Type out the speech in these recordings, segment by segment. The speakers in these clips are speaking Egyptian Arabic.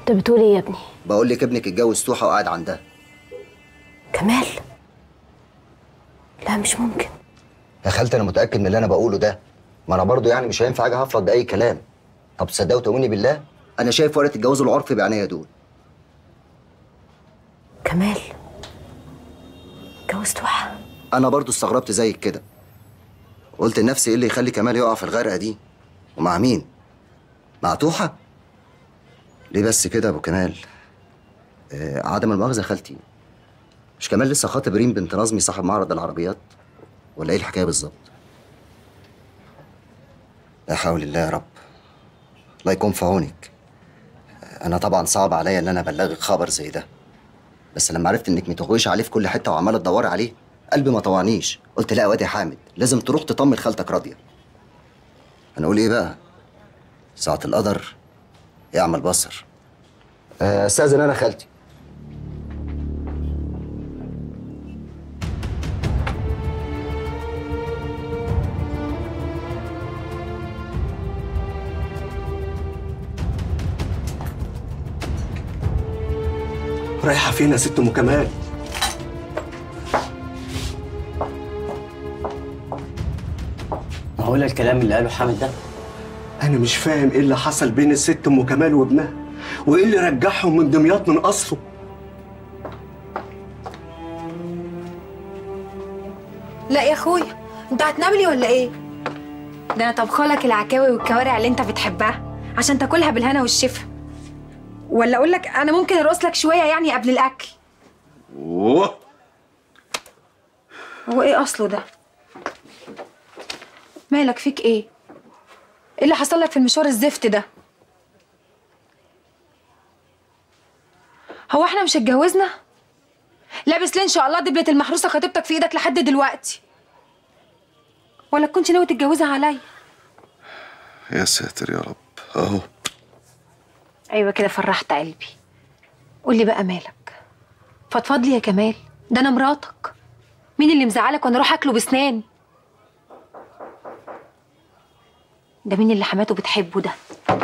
انت بتقول ايه يا ابني بقول لك ابنك اتجوز توحه وقاعد عندها كمال لا مش ممكن يا خالتي انا متاكد من اللي انا بقوله ده ما انا برضو يعني مش هينفع اجي هفرض باي كلام طب تصدقوا وتؤمني بالله انا شايف ورقه الجواز العرفي بعينيا دول كمال جوزت واحد انا برضو استغربت زيك كده قلت لنفسي ايه اللي يخلي كمال يقع في الغرقه دي ومع مين مع توحه ليه بس كده يا ابو كمال آه عدم المؤاخذه يا خالتي مش كمال لسه خاطب ريم بنت نظمي صاحب معرض العربيات ولا ايه الحكايه بالظبط لا حول الله يا رب الله يكون في عونك انا طبعا صعب عليا ان انا ابلغك خبر زي ده بس لما عرفت انك متغويشه عليه في كل حته وعماله تدوري عليه قلبي ما طوعنيش قلت لا يا واد يا حامد لازم تروح تطمن خالتك راضيه انا اقول ايه بقى ساعه القدر يعمل بصر آه، استاذن انا خالتي رايحة فين يا ست أم كمال؟ معقول الكلام اللي قاله حامد ده؟ أنا مش فاهم إيه اللي حصل بين الست أم كمال وابنها وإيه اللي رجعهم من دمياط من أصله لا يا اخويا انت هتنام لي ولا ايه ده انا طبخالك العكاوي والكوارع اللي انت بتحبها عشان تاكلها بالهنا والشفا ولا اقول لك انا ممكن ارقص لك شويه يعني قبل الاكل أوه هو ايه اصله ده مالك فيك ايه ايه اللي حصل لك في المشوار الزفت ده هو احنا مش اتجوزنا لابس ليه ان شاء الله دبلة المحروسه خطيبتك في ايدك لحد دلوقتي ولا كنت ناوي تتجوزها عليا يا ساتر يا رب اهو ايوه كده فرحت قلبي قولي بقى مالك فضفض لي يا كمال ده انا مراتك مين اللي مزعلك وانا اروح اكله بسناني ده مين اللي حماته بتحبه ده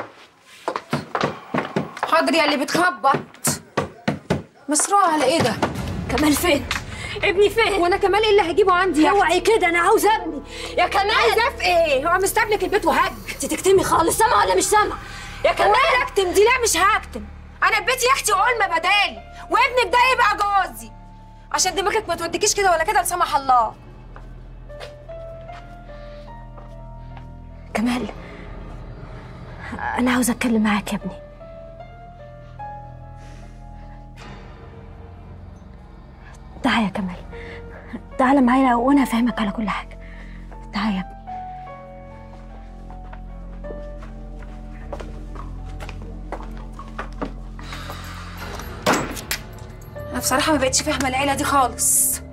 حاضر يا اللي بتخبط مسروقه على ايه ده كمال فين ابني فين وانا كمال ايه اللي هجيبه عندي يا اوعي كده انا عاوزه ابني يا كمال عايزاه في ايه هو مستبلك البيت وهج انت تكتمي خالص سامعه ولا مش سامعه يا كمال كمال اكتم دي لا مش هكتم انا في بيتي يا اختي علم بدالي وابنك ده يبقى جوزي عشان دماغك ما توديكيش كده ولا كده لا سمح الله كمال انا عاوزه اتكلم معاك يا ابني تعال يا كمال تعال معايا وانا افهمك على كل حاجه تعال يا ابني انا بصراحه ما بقتش فاهمه العيله دي خالص